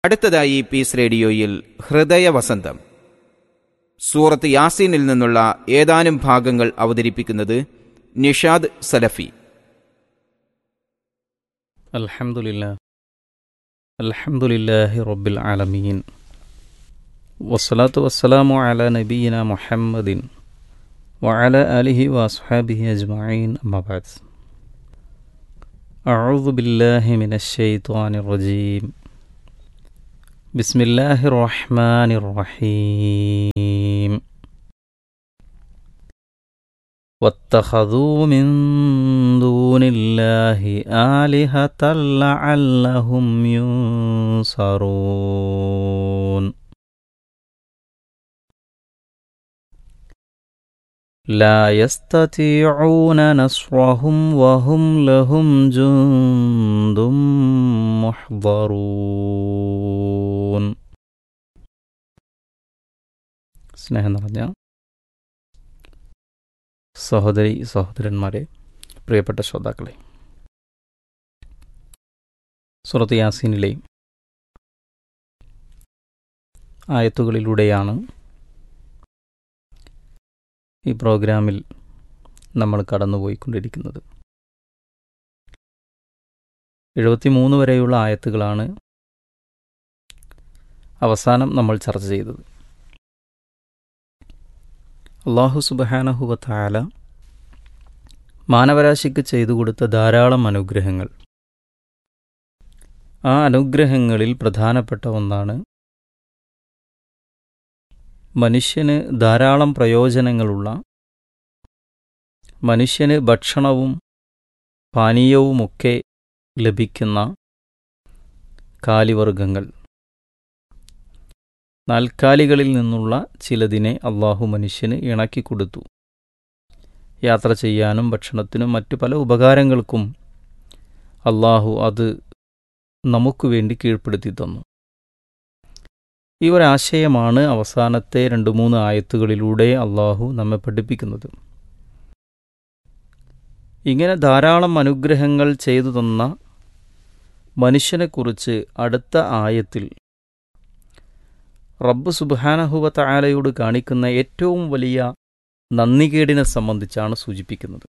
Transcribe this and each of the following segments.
അടുത്തതായി പീസ് റേഡിയോയിൽ ഹൃദയവസന്തം സൂറത്ത് യാസീനിൽ നിന്നുള്ള ഏതാനും ഭാഗങ്ങൾ അവതരിപ്പിക്കുന്നത് നിഷാദ് സലഫി الحمد لله الحمد لله رب العالمين والصلاة والسلام على نبينا محمد وعلى آله وأصحابه أجمعين أما بعد أعوذ بالله من الشيطان الرجيم بسم الله الرحمن الرحيم واتخذوا من دون الله آلهة لعلهم ينصرون لا يستطيعون نصرهم وهم لهم جند محضرون സ്നേഹം നിറഞ്ഞ സഹോദരി സഹോദരന്മാരെ പ്രിയപ്പെട്ട ശ്രോതാക്കളെ സുറത്ത് യാസീനിലെ ആയത്തുകളിലൂടെയാണ് ഈ പ്രോഗ്രാമിൽ നമ്മൾ കടന്നുപോയിക്കൊണ്ടിരിക്കുന്നത് എഴുപത്തിമൂന്ന് വരെയുള്ള ആയത്തുകളാണ് അവസാനം നമ്മൾ ചർച്ച ചെയ്തത് അള്ളാഹു സുബഹാനഹുവത്തായാല മാനവരാശിക്ക് ചെയ്തു കൊടുത്ത ധാരാളം അനുഗ്രഹങ്ങൾ ആ അനുഗ്രഹങ്ങളിൽ പ്രധാനപ്പെട്ട ഒന്നാണ് മനുഷ്യന് ധാരാളം പ്രയോജനങ്ങളുള്ള മനുഷ്യന് ഭക്ഷണവും പാനീയവുമൊക്കെ ലഭിക്കുന്ന കാലിവർഗങ്ങൾ നാൽക്കാലികളിൽ നിന്നുള്ള ചിലതിനെ അള്ളാഹു മനുഷ്യന് ഇണക്കി കൊടുത്തു യാത്ര ചെയ്യാനും ഭക്ഷണത്തിനും മറ്റു പല ഉപകാരങ്ങൾക്കും അള്ളാഹു അത് നമുക്ക് വേണ്ടി കീഴ്പ്പെടുത്തി തന്നു ഈ ഒരാശയമാണ് അവസാനത്തെ രണ്ട് മൂന്ന് ആയത്തുകളിലൂടെ അള്ളാഹു നമ്മെ പഠിപ്പിക്കുന്നത് ഇങ്ങനെ ധാരാളം അനുഗ്രഹങ്ങൾ ചെയ്തു തന്ന മനുഷ്യനെക്കുറിച്ച് അടുത്ത ആയത്തിൽ റബ്ബ് സുബാനഹുവത്ത ആലയോട് കാണിക്കുന്ന ഏറ്റവും വലിയ നന്ദികേടിനെ സംബന്ധിച്ചാണ് സൂചിപ്പിക്കുന്നത്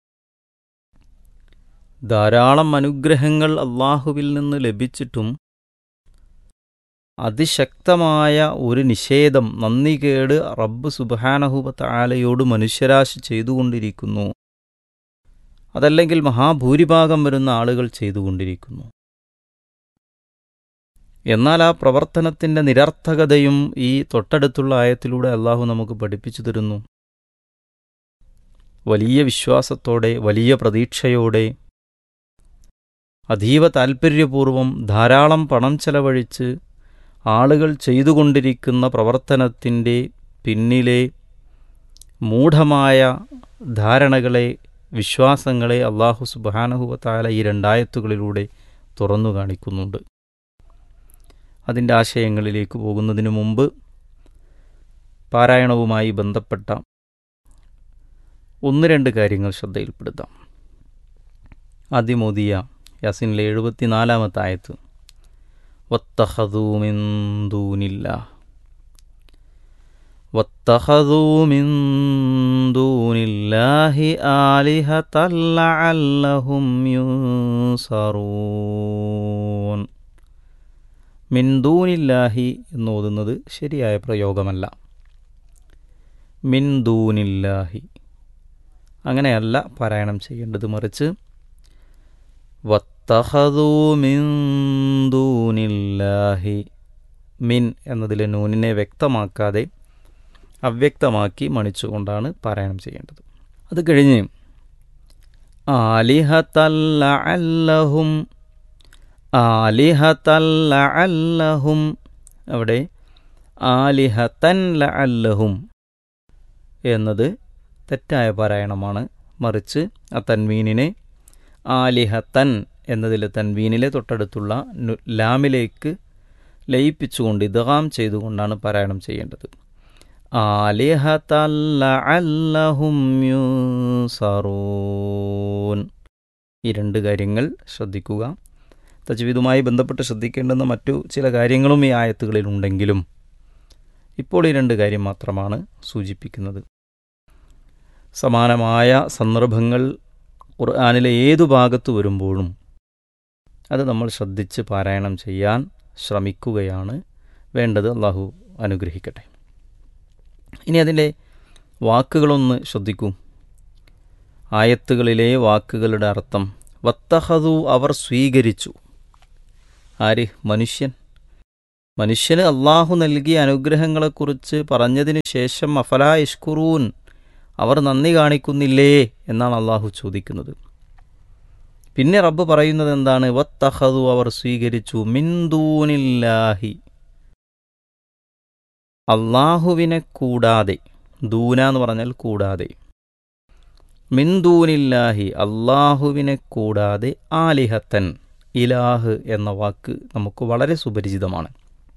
ധാരാളം അനുഗ്രഹങ്ങൾ അള്ളാഹുവിൽ നിന്ന് ലഭിച്ചിട്ടും അതിശക്തമായ ഒരു നിഷേധം നന്ദികേട് റബ്ബ് സുബാനഹുബത്ത് ആലയോട് മനുഷ്യരാശി ചെയ്തുകൊണ്ടിരിക്കുന്നു അതല്ലെങ്കിൽ മഹാഭൂരിഭാഗം വരുന്ന ആളുകൾ ചെയ്തുകൊണ്ടിരിക്കുന്നു എന്നാൽ ആ പ്രവർത്തനത്തിൻ്റെ നിരർത്ഥകതയും ഈ തൊട്ടടുത്തുള്ള ആയത്തിലൂടെ അള്ളാഹു നമുക്ക് പഠിപ്പിച്ചു തരുന്നു വലിയ വിശ്വാസത്തോടെ വലിയ പ്രതീക്ഷയോടെ അതീവ താൽപ്പര്യപൂർവം ധാരാളം പണം ചെലവഴിച്ച് ആളുകൾ ചെയ്തുകൊണ്ടിരിക്കുന്ന പ്രവർത്തനത്തിൻ്റെ പിന്നിലെ മൂഢമായ ധാരണകളെ വിശ്വാസങ്ങളെ അള്ളാഹു സുബാനഹുവത്താല ഈ രണ്ടായത്തുകളിലൂടെ തുറന്നു കാണിക്കുന്നുണ്ട് അതിൻ്റെ ആശയങ്ങളിലേക്ക് പോകുന്നതിനു മുമ്പ് പാരായണവുമായി ബന്ധപ്പെട്ട ഒന്ന് രണ്ട് കാര്യങ്ങൾ ശ്രദ്ധയിൽപ്പെടുത്താം ആദ്യം ഓതിയ യാസിനിലെ എഴുപത്തിനാലാമത്തെ ആയത്ത് വത്തഹദൂ മിൻ ദൂനില്ല واتخذوا من دون الله آلهة لعلهم ينصرون മിൻ ദൂനില്ലാഹി എന്ന് ഓതുന്നത് ശരിയായ പ്രയോഗമല്ല മിൻ ദൂനില്ലാഹി അങ്ങനെയല്ല പാരായണം ചെയ്യേണ്ടത് മറിച്ച് വത്തഹദൂ മിൻ ദൂനില്ലാഹി മിൻ എന്നതിലെ നൂനിനെ വ്യക്തമാക്കാതെ അവ്യക്തമാക്കി മണിച്ചുകൊണ്ടാണ് പാരായണം ചെയ്യേണ്ടത് അത് കഴിഞ്ഞ് ആലിഹത്തല്ല അല്ലഹും ആലിഹത്തല്ല അല്ലഹും അവിടെ ആലിഹത്തൻ അല്ലഹും എന്നത് തെറ്റായ പാരായണമാണ് മറിച്ച് ആ തൻവീനിനെ ആലിഹത്തൻ എന്നതിലെ തൻവീനിലെ തൊട്ടടുത്തുള്ള നു- ലാമിലേക്ക് ലയിപ്പിച്ചുകൊണ്ട് ഇദ്ഗാം ചെയ്തുകൊണ്ടാണ് പാരായണം ചെയ്യേണ്ടത് ആലിഹത്തല്ലഅല്ലഹും യൂസറൂൻ ഈ രണ്ട് കാര്യങ്ങൾ ശ്രദ്ധിക്കുക തജ്വീദുമായി ബന്ധപ്പെട്ട് ശ്രദ്ധിക്കേണ്ടുന്ന മറ്റു ചില കാര്യങ്ങളും ഈ ആയത്തുകളിൽ ഉണ്ടെങ്കിലും ഇപ്പോൾ ഈ രണ്ട് കാര്യം മാത്രമാണ് സൂചിപ്പിക്കുന്നത് സമാനമായ സന്ദർഭങ്ങൾ ഖുർആാനിലെ ഏതു ഭാഗത്ത് വരുമ്പോഴും അത് നമ്മൾ ശ്രദ്ധിച്ച് പാരായണം ചെയ്യാൻ ശ്രമിക്കുകയാണ് വേണ്ടത് അള്ളാഹു അനുഗ്രഹിക്കട്ടെ ഇനി അതിൻ്റെ വാക്കുകളൊന്ന് ശ്രദ്ധിക്കൂ ആയത്തുകളിലെ വാക്കുകളുടെ അർത്ഥം വത്തഹതു അവർ സ്വീകരിച്ചു ആര് മനുഷ്യൻ മനുഷ്യന് അള്ളാഹു നൽകിയ അനുഗ്രഹങ്ങളെക്കുറിച്ച് പറഞ്ഞതിന് ശേഷം അഫലാ ഇഷ്കുറൂൻ അവർ നന്ദി കാണിക്കുന്നില്ലേ എന്നാണ് അള്ളാഹു ചോദിക്കുന്നത് പിന്നെ റബ്ബ് പറയുന്നത് എന്താണ് വത്തഹതു അവർ സ്വീകരിച്ചു മിന്ദൂനില്ലാഹി അള്ളാഹുവിനെ കൂടാതെ ദൂന എന്ന് പറഞ്ഞാൽ കൂടാതെ മിന്ദൂനില്ലാഹി അള്ളാഹുവിനെ കൂടാതെ ആലിഹത്തൻ ഇലാഹ് എന്ന വാക്ക് നമുക്ക് വളരെ സുപരിചിതമാണ്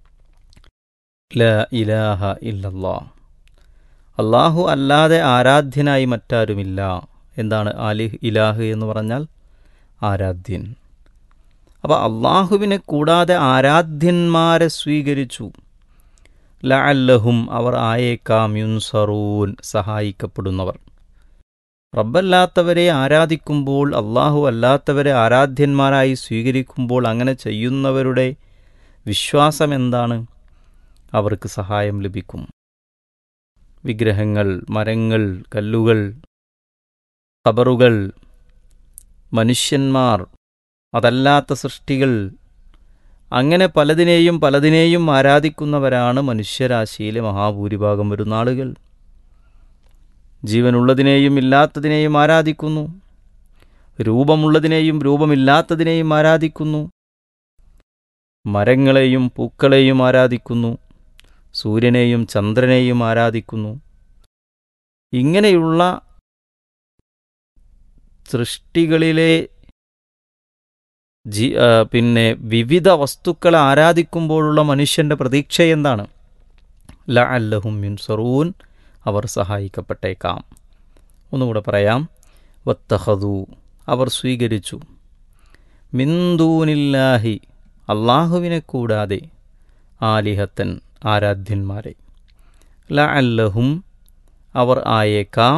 ല ഇലാഹ ഇല്ലല്ലാ അള്ളാഹു അല്ലാതെ ആരാധ്യനായി മറ്റാരുമില്ല എന്താണ് ആലിഹ് ഇലാഹ് എന്ന് പറഞ്ഞാൽ ആരാധ്യൻ അപ്പോൾ അള്ളാഹുവിനെ കൂടാതെ ആരാധ്യന്മാരെ സ്വീകരിച്ചു ലഅല്ലഹും അവർ ആയേക്കാം യുൻസറൂൻ സഹായിക്കപ്പെടുന്നവർ റബ്ബല്ലാത്തവരെ ആരാധിക്കുമ്പോൾ അള്ളാഹു അല്ലാത്തവരെ ആരാധ്യന്മാരായി സ്വീകരിക്കുമ്പോൾ അങ്ങനെ ചെയ്യുന്നവരുടെ വിശ്വാസം എന്താണ് അവർക്ക് സഹായം ലഭിക്കും വിഗ്രഹങ്ങൾ മരങ്ങൾ കല്ലുകൾ ഖബറുകൾ മനുഷ്യന്മാർ അതല്ലാത്ത സൃഷ്ടികൾ അങ്ങനെ പലതിനെയും പലതിനെയും ആരാധിക്കുന്നവരാണ് മനുഷ്യരാശിയിലെ മഹാഭൂരിഭാഗം വരുന്ന ആളുകൾ ജീവനുള്ളതിനെയും ഇല്ലാത്തതിനെയും ആരാധിക്കുന്നു രൂപമുള്ളതിനെയും രൂപമില്ലാത്തതിനെയും ആരാധിക്കുന്നു മരങ്ങളെയും പൂക്കളെയും ആരാധിക്കുന്നു സൂര്യനെയും ചന്ദ്രനെയും ആരാധിക്കുന്നു ഇങ്ങനെയുള്ള സൃഷ്ടികളിലെ ജി പിന്നെ വിവിധ വസ്തുക്കളെ ആരാധിക്കുമ്പോഴുള്ള മനുഷ്യൻ്റെ പ്രതീക്ഷ എന്താണ് ല അല്ലഹും യുൻസറൂൻ അവർ സഹായിക്കപ്പെട്ടേക്കാം ഒന്നുകൂടെ പറയാം വത്തഹദു അവർ സ്വീകരിച്ചു മിന്ദൂനില്ലാഹി അള്ളാഹുവിനെ കൂടാതെ ആലിഹത്തൻ ആരാധ്യന്മാരെ ല അല്ലഹും അവർ ആയേക്കാം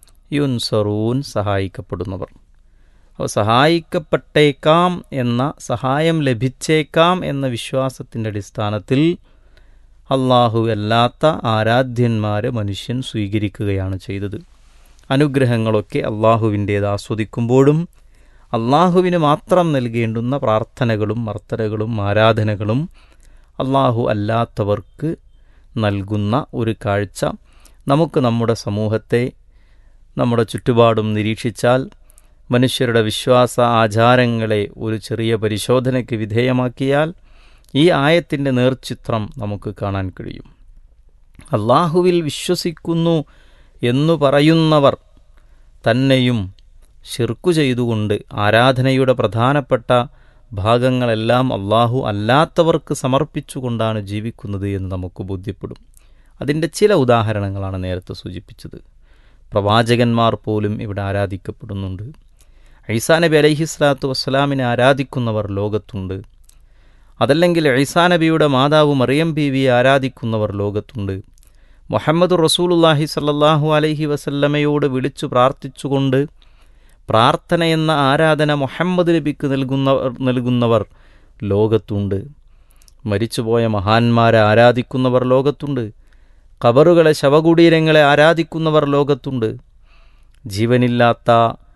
യുൻസറൂൻ സഹായിക്കപ്പെടുന്നവർ അപ്പോൾ സഹായിക്കപ്പെട്ടേക്കാം എന്ന സഹായം ലഭിച്ചേക്കാം എന്ന വിശ്വാസത്തിൻ്റെ അടിസ്ഥാനത്തിൽ അള്ളാഹു അല്ലാത്ത ആരാധ്യന്മാരെ മനുഷ്യൻ സ്വീകരിക്കുകയാണ് ചെയ്തത് അനുഗ്രഹങ്ങളൊക്കെ അള്ളാഹുവിൻ്റേത് ആസ്വദിക്കുമ്പോഴും അള്ളാഹുവിന് മാത്രം നൽകേണ്ടുന്ന പ്രാർത്ഥനകളും മർത്തനകളും ആരാധനകളും അള്ളാഹു അല്ലാത്തവർക്ക് നൽകുന്ന ഒരു കാഴ്ച നമുക്ക് നമ്മുടെ സമൂഹത്തെ നമ്മുടെ ചുറ്റുപാടും നിരീക്ഷിച്ചാൽ മനുഷ്യരുടെ വിശ്വാസ ആചാരങ്ങളെ ഒരു ചെറിയ പരിശോധനയ്ക്ക് വിധേയമാക്കിയാൽ ഈ ആയത്തിൻ്റെ നേർചിത്രം നമുക്ക് കാണാൻ കഴിയും അള്ളാഹുവിൽ വിശ്വസിക്കുന്നു എന്നു പറയുന്നവർ തന്നെയും ഷിർക്കു ചെയ്തുകൊണ്ട് ആരാധനയുടെ പ്രധാനപ്പെട്ട ഭാഗങ്ങളെല്ലാം അള്ളാഹു അല്ലാത്തവർക്ക് സമർപ്പിച്ചുകൊണ്ടാണ് ജീവിക്കുന്നത് എന്ന് നമുക്ക് ബോധ്യപ്പെടും അതിൻ്റെ ചില ഉദാഹരണങ്ങളാണ് നേരത്തെ സൂചിപ്പിച്ചത് പ്രവാചകന്മാർ പോലും ഇവിടെ ആരാധിക്കപ്പെടുന്നുണ്ട് ഐസാ നബി അലഹിസ്ലാത്തു വസ്സലാമിനെ ആരാധിക്കുന്നവർ ലോകത്തുണ്ട് അതല്ലെങ്കിൽ ഐസാ നബിയുടെ മാതാവ് മറിയം ബീവിയെ ആരാധിക്കുന്നവർ ലോകത്തുണ്ട് മുഹമ്മദ് റസൂലുല്ലാഹി സല്ലാഹു അലൈഹി വസല്ലമയോട് വിളിച്ചു പ്രാർത്ഥിച്ചുകൊണ്ട് പ്രാർത്ഥന എന്ന ആരാധന മുഹമ്മദ് നബിക്ക് നൽകുന്നവർ നൽകുന്നവർ ലോകത്തുണ്ട് മരിച്ചുപോയ മഹാന്മാരെ ആരാധിക്കുന്നവർ ലോകത്തുണ്ട് ഖബറുകളെ ശവകുടീരങ്ങളെ ആരാധിക്കുന്നവർ ലോകത്തുണ്ട് ജീവനില്ലാത്ത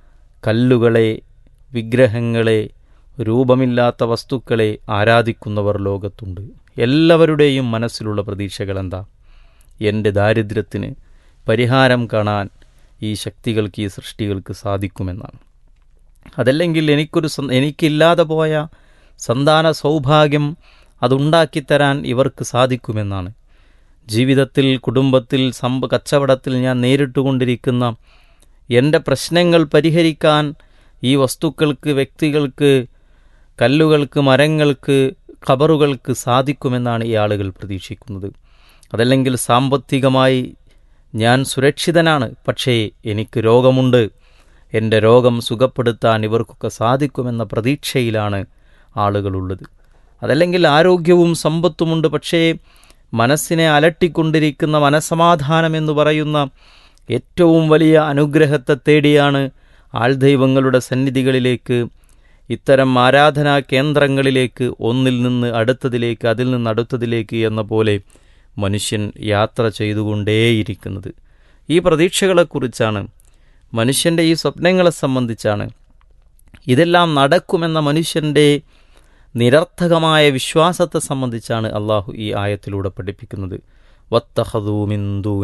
കല്ലുകളെ വിഗ്രഹങ്ങളെ രൂപമില്ലാത്ത വസ്തുക്കളെ ആരാധിക്കുന്നവർ ലോകത്തുണ്ട് എല്ലാവരുടെയും മനസ്സിലുള്ള പ്രതീക്ഷകൾ എന്താ എൻ്റെ ദാരിദ്ര്യത്തിന് പരിഹാരം കാണാൻ ഈ ശക്തികൾക്ക് ഈ സൃഷ്ടികൾക്ക് സാധിക്കുമെന്നാണ് അതല്ലെങ്കിൽ എനിക്കൊരു എനിക്കില്ലാതെ പോയ സന്താന സൗഭാഗ്യം അതുണ്ടാക്കിത്തരാൻ ഇവർക്ക് സാധിക്കുമെന്നാണ് ജീവിതത്തിൽ കുടുംബത്തിൽ സമ്പ കച്ചവടത്തിൽ ഞാൻ നേരിട്ടുകൊണ്ടിരിക്കുന്ന എൻ്റെ പ്രശ്നങ്ങൾ പരിഹരിക്കാൻ ഈ വസ്തുക്കൾക്ക് വ്യക്തികൾക്ക് കല്ലുകൾക്ക് മരങ്ങൾക്ക് ഖബറുകൾക്ക് സാധിക്കുമെന്നാണ് ഈ ആളുകൾ പ്രതീക്ഷിക്കുന്നത് അതല്ലെങ്കിൽ സാമ്പത്തികമായി ഞാൻ സുരക്ഷിതനാണ് പക്ഷേ എനിക്ക് രോഗമുണ്ട് എൻ്റെ രോഗം സുഖപ്പെടുത്താൻ ഇവർക്കൊക്കെ സാധിക്കുമെന്ന പ്രതീക്ഷയിലാണ് ആളുകളുള്ളത് അതല്ലെങ്കിൽ ആരോഗ്യവും സമ്പത്തുമുണ്ട് പക്ഷേ മനസ്സിനെ അലട്ടിക്കൊണ്ടിരിക്കുന്ന മനസമാധാനം എന്ന് പറയുന്ന ഏറ്റവും വലിയ അനുഗ്രഹത്തെ തേടിയാണ് ആൾദൈവങ്ങളുടെ സന്നിധികളിലേക്ക് ഇത്തരം ആരാധനാ കേന്ദ്രങ്ങളിലേക്ക് ഒന്നിൽ നിന്ന് അടുത്തതിലേക്ക് അതിൽ നിന്ന് അടുത്തതിലേക്ക് എന്ന പോലെ മനുഷ്യൻ യാത്ര ചെയ്തുകൊണ്ടേയിരിക്കുന്നത് ഈ പ്രതീക്ഷകളെക്കുറിച്ചാണ് മനുഷ്യൻ്റെ ഈ സ്വപ്നങ്ങളെ സംബന്ധിച്ചാണ് ഇതെല്ലാം നടക്കുമെന്ന മനുഷ്യൻ്റെ നിരർത്ഥകമായ വിശ്വാസത്തെ സംബന്ധിച്ചാണ് അള്ളാഹു ഈ ആയത്തിലൂടെ പഠിപ്പിക്കുന്നത് വത്തഹദൂമിന്ദൂ